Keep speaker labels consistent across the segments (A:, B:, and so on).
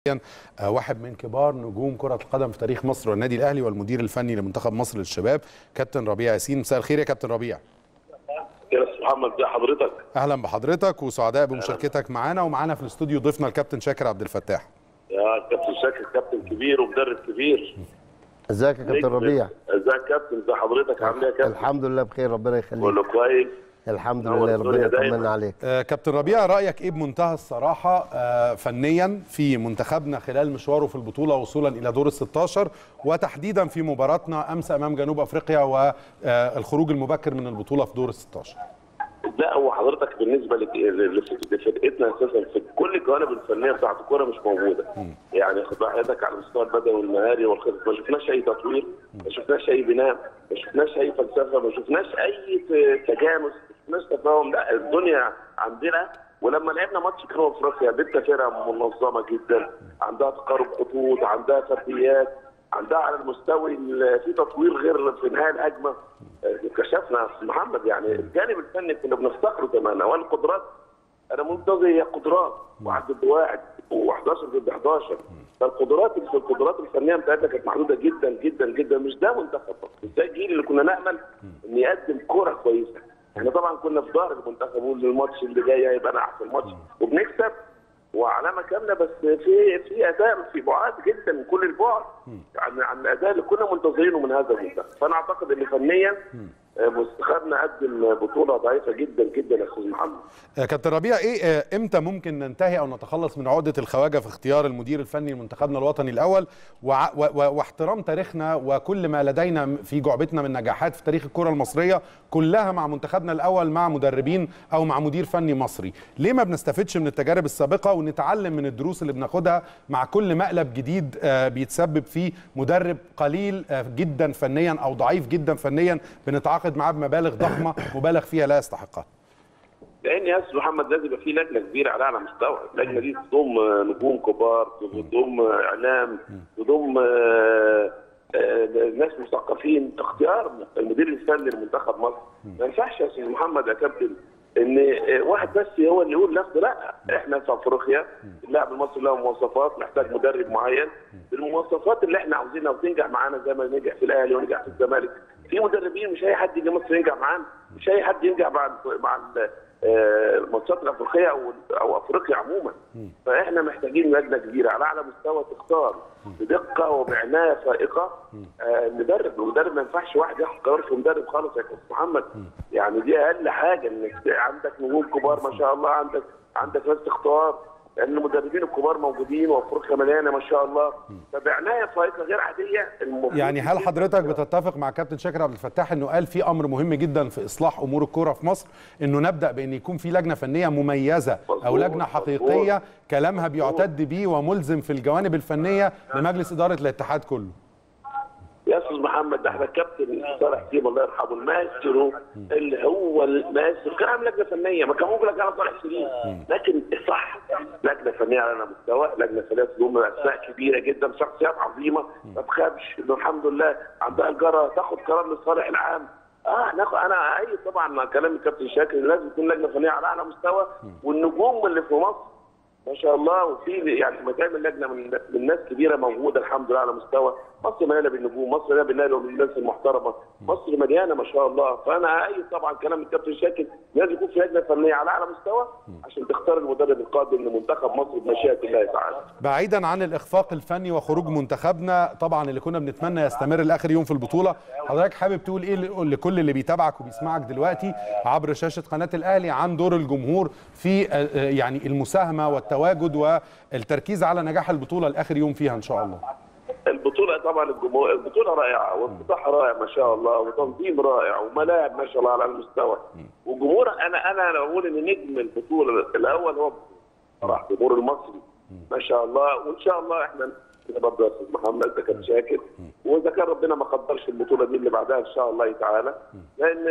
A: واحد من كبار نجوم كرة القدم في تاريخ مصر والنادي الأهلي والمدير الفني لمنتخب مصر للشباب كابتن ربيع ياسين مساء الخير يا كابتن ربيع
B: يا استاذ محمد ازي حضرتك
A: أهلا بحضرتك وسعداء بمشاركتك معانا ومعانا في الاستوديو ضيفنا الكابتن شاكر عبد الفتاح
B: يا كابتن شاكر كابتن كبير ومدرب كبير
C: ازيك يا كابتن ربيع
B: ازيك يا كابتن ازي حضرتك عامل ايه يا كابتن
C: الحمد لله بخير ربنا يخليك
B: كله كويس
C: الحمد
B: نور
C: لله
B: الدنيا
C: ربنا
B: دايما.
C: يطمنا عليك
A: آه، كابتن ربيع رأيك إيه بمنتهى الصراحة آه، فنيا في منتخبنا خلال مشواره في البطولة وصولا إلى دور ال 16 وتحديدا في مباراتنا أمس أمام جنوب أفريقيا والخروج المبكر من البطولة في دور ال 16
B: لا هو حضرتك بالنسبه لك- لفرقتنا اساسا في كل الجوانب الفنيه بتاعت الكوره مش موجوده يعني خد حضرتك على المستوى البدني والمهاري والخطط ما شفناش اي تطوير ما شفناش اي بناء ما شفناش اي فلسفه ما شفناش اي ت- تجانس ما شفناش تفاهم لا الدنيا عندنا ولما لعبنا ماتش جنوب افريقيا بنت فرقه منظمه جدا عندها تقارب خطوط عندها فرديات عندها على المستوى ال- في تطوير غير في نهايه الهجمه آه، كشفنا يا أستاذ محمد يعني الجانب الفني كنا بنفتقره كمان والقدرات انا منتظر هي قدرات واحد ضد واحد و11 ضد 11 فالقدرات القدرات الفنيه بتاعتنا كانت محدوده جدا جدا جدا مش ده منتخب مش ده الجيل اللي كنا نامل ان يقدم كوره كويسه احنا طبعا كنا في ظهر المنتخب ونقول الماتش اللي جاي هيبقى احسن ماتش وبنكسب وعلامه كامله بس في في اداء في بعاد جدا من كل البعد عن عن الاداء اللي كنا منتظرينه من هذا المنتخب فانا اعتقد ان فنيا آه، منتخبنا قدم بطوله ضعيفه جدا جدا يا استاذ محمد
A: آه، كابتن ربيع ايه آه، امتى ممكن ننتهي او نتخلص من عقده الخواجه في اختيار المدير الفني لمنتخبنا الوطني الاول وع- و- و- واحترام تاريخنا وكل ما لدينا في جعبتنا من نجاحات في تاريخ الكره المصريه كلها مع منتخبنا الاول مع مدربين او مع مدير فني مصري ليه ما بنستفدش من التجارب السابقه ونتعلم من الدروس اللي بناخدها مع كل مقلب جديد آه، بيتسبب فيه مدرب قليل آه، جدا فنيا او ضعيف جدا فنيا بنتعاقد معاه بمبالغ ضخمه مبالغ فيها لا يستحقها
B: لان يا استاذ محمد لازم يبقى في لجنه كبيره على اعلى مستوى، اللجنه دي تضم آه، نجوم كبار، تضم آه، اعلام، تضم آه، آه، ناس مثقفين، اختيار المدير الفني لمنتخب مصر ما ينفعش يا استاذ محمد يا كابتن ان آه، واحد بس هو اللي يقول لفظ لا احنا في افريقيا اللاعب المصري له مواصفات محتاج مدرب معين المواصفات اللي احنا عاوزينها وتنجح معانا زي ما نجح في الاهلي ونجح في الزمالك في مدربين مش اي حد يجي مصر ينجح معانا مش اي حد ينجح مع مع ال- آه، الماتشات الافريقيه او او افريقيا عموما فاحنا محتاجين لجنه كبيره على اعلى مستوى تختار بدقه وبعنايه فائقه آه، مدرب المدرب ما ينفعش واحد ياخد قرار في مدرب خالص يا استاذ محمد يعني دي اقل حاجه انك عندك نجوم كبار ما شاء الله عندك عندك ناس تختار لان المدربين الكبار موجودين وافريقيا مليانه ما شاء الله فبعنايه فائقه غير عاديه المفروض
A: يعني هل حضرتك بتتفق مع كابتن شاكر عبد الفتاح انه قال في امر مهم جدا في اصلاح امور الكره في مصر انه نبدا بان يكون في لجنه فنيه مميزه او
B: مظبوط،
A: لجنه حقيقيه
B: مظبوط.
A: كلامها بيعتد بيه وملزم في الجوانب الفنيه لمجلس اداره الاتحاد كله
B: يا استاذ محمد ده احنا الكابتن صالح سيب الله يرحمه المايسترو اللي هو المايسترو كان عامل لجنه فنيه ما كان ممكن لك على صالح سليم لكن صح لجنه فنيه على مستوى لجنه فنيه تضم اسماء كبيره جدا شخصيات عظيمه ما تخافش إنه الحمد لله عندها الجرأه تاخد قرار للصالح العام اه ناخد انا اي طبعا مع كلام الكابتن شاكر لازم يكون لجنه فنيه على اعلى مستوى والنجوم اللي في مصر ما شاء الله وفي يعني ما تعمل لجنه من من ناس كبيره موجوده الحمد لله على مستوى مصر مليانه بالنجوم مصر مليانه بالنادي وبالناس المحترمه مصر مليانه ما شاء الله فانا اي طبعا كلام الكابتن شاكر لازم يكون في لجنه فنيه على اعلى مستوى عشان تختار المدرب القادم لمنتخب مصر بمشيئه الله تعالى
A: بعيدا عن الاخفاق الفني وخروج منتخبنا طبعا اللي كنا بنتمنى يستمر لاخر يوم في البطوله حضرتك حابب تقول ايه لكل اللي بيتابعك وبيسمعك دلوقتي عبر شاشه قناه الاهلي عن دور الجمهور في آه، آه، يعني المساهمه والتواجد والتركيز على نجاح البطوله لاخر يوم فيها ان شاء الله
B: البطولة طبعا الجمهور البطولة رائعة وافتتاح رائع ما شاء الله وتنظيم رائع وملاعب ما شاء الله على المستوى وجمهور انا انا بقول ان نجم البطولة الاول هو صراحة الجمهور المصري ما شاء الله وان شاء الله احنا كده برضه يا استاذ محمد ده كان شاكر واذا كان ربنا ما قدرش البطوله دي اللي بعدها ان شاء الله تعالى لان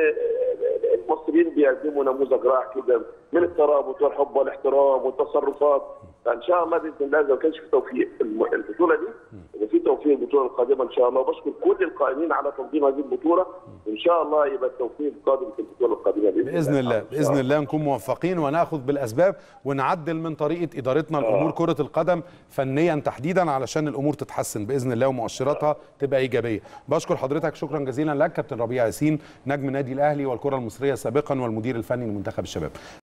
B: المصريين بيقدموا نموذج رائع كده من الترابط والحب والاحترام والتصرفات فان شاء الله باذن الله اذا ما كانش في توفيق الم- البطوله دي يبقى في توفيق البطوله القادمه ان شاء الله وبشكر كل القائمين على تنظيم هذه البطوله وان شاء الله يبقى التوفيق القادم في البطوله القادمه باذن,
A: باذن الله
B: إن شاء
A: باذن الله نكون موفقين وناخذ بالاسباب ونعدل من طريقه ادارتنا لامور كره القدم فنيا تحديدا علشان الامور تتحسن باذن الله ومؤشراتها تبقى ايجابيه بشكر حضرتك شكرا جزيلا لك كابتن ربيع ياسين نجم نادي الاهلي والكره المصريه سابقا والمدير الفني لمنتخب الشباب